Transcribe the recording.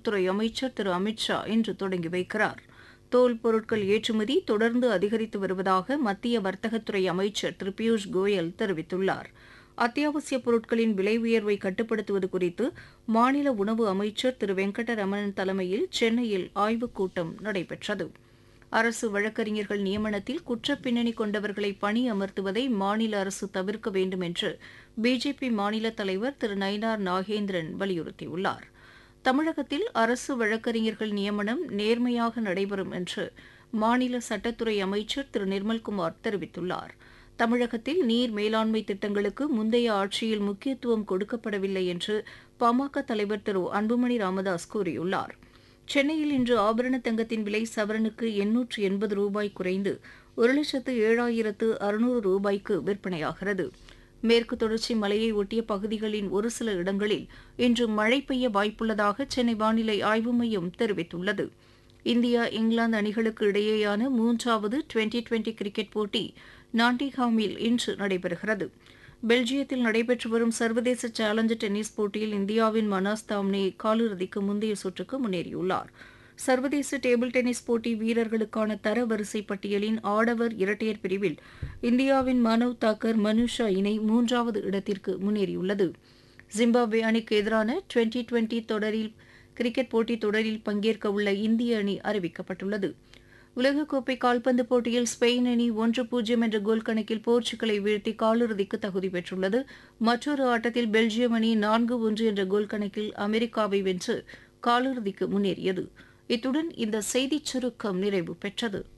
உள்துறை அமைச்சர் திரு அமித்ஷா இன்று தொடங்கி வைக்கிறார் தோல் பொருட்கள் ஏற்றுமதி தொடர்ந்து அதிகரித்து வருவதாக மத்திய வர்த்தகத்துறை அமைச்சர் திரு பியூஷ் கோயல் தெரிவித்துள்ளார் அத்தியாவசிய பொருட்களின் விலை உயர்வை கட்டுப்படுத்துவது குறித்து மாநில உணவு அமைச்சர் திரு வெங்கடரமணன் தலைமையில் சென்னையில் ஆய்வுக் கூட்டம் நடைபெற்றது அரசு வழக்கறிஞர்கள் நியமனத்தில் குற்றப் பின்னணி கொண்டவர்களை பணி அமர்த்துவதை மாநில அரசு தவிர்க்க வேண்டும் என்று பிஜேபி மாநில தலைவர் திரு நயினார் நாகேந்திரன் வலியுறுத்தியுள்ளார் தமிழகத்தில் அரசு வழக்கறிஞர்கள் நியமனம் நேர்மையாக நடைபெறும் என்று மாநில சட்டத்துறை அமைச்சர் திரு நிர்மல்குமார் தெரிவித்துள்ளார் தமிழகத்தில் நீர் மேலாண்மை திட்டங்களுக்கு முந்தைய ஆட்சியில் முக்கியத்துவம் கொடுக்கப்படவில்லை என்று பாமக தலைவர் திரு அன்புமணி ராமதாஸ் கூறியுள்ளார் சென்னையில் இன்று ஆபரண தங்கத்தின் விலை சவரனுக்கு எண்ணூற்று எண்பது ரூபாய் குறைந்து ஒரு லட்சத்து ஏழாயிரத்து அறுநூறு ரூபாய்க்கு விற்பனையாகிறது மேற்கு தொடர்ச்சி மலையை ஒட்டிய பகுதிகளின் ஒரு சில இடங்களில் இன்று மழை பெய்ய வாய்ப்புள்ளதாக சென்னை வானிலை ஆய்வு மையம் தெரிவித்துள்ளது இந்தியா இங்கிலாந்து அணிகளுக்கு இடையேயான மூன்றாவது டுவெண்டி டுவெண்டி கிரிக்கெட் போட்டி நாட்டிங்ஹாமில் இன்று நடைபெறுகிறது பெல்ஜியத்தில் நடைபெற்று வரும் சர்வதேச சேலஞ்சர் டென்னிஸ் போட்டியில் இந்தியாவின் மனாஸ் தாம்னே காலிறுதிக்கு முந்தைய சுற்றுக்கு முன்னேறியுள்ளார் சர்வதேச டேபிள் டென்னிஸ் போட்டி வீரர்களுக்கான தர வரிசை பட்டியலின் ஆடவர் இரட்டையர் பிரிவில் இந்தியாவின் மனவ் தாக்கர் மனுஷா இணை மூன்றாவது இடத்திற்கு முன்னேறியுள்ளது ஜிம்பாப்வே அணிக்கு எதிரான டுவெண்டி டுவெண்டி தொடரில் கிரிக்கெட் போட்டித் தொடரில் பங்கேற்க உள்ள இந்திய அணி அறிவிக்கப்பட்டுள்ளது உலகக்கோப்பை கால்பந்து போட்டியில் ஸ்பெயின் அணி ஒன்று பூஜ்ஜியம் என்ற கோல் கணக்கில் போர்ச்சுகலை வீழ்த்தி காலிறுதிக்கு தகுதி பெற்றுள்ளது மற்றொரு ஆட்டத்தில் பெல்ஜியம் அணி நான்கு ஒன்று என்ற கோல் கணக்கில் அமெரிக்காவை வென்று காலிறுதிக்கு முன்னேறியது இத்துடன் இந்த செய்திச் சுருக்கம் நிறைவு பெற்றது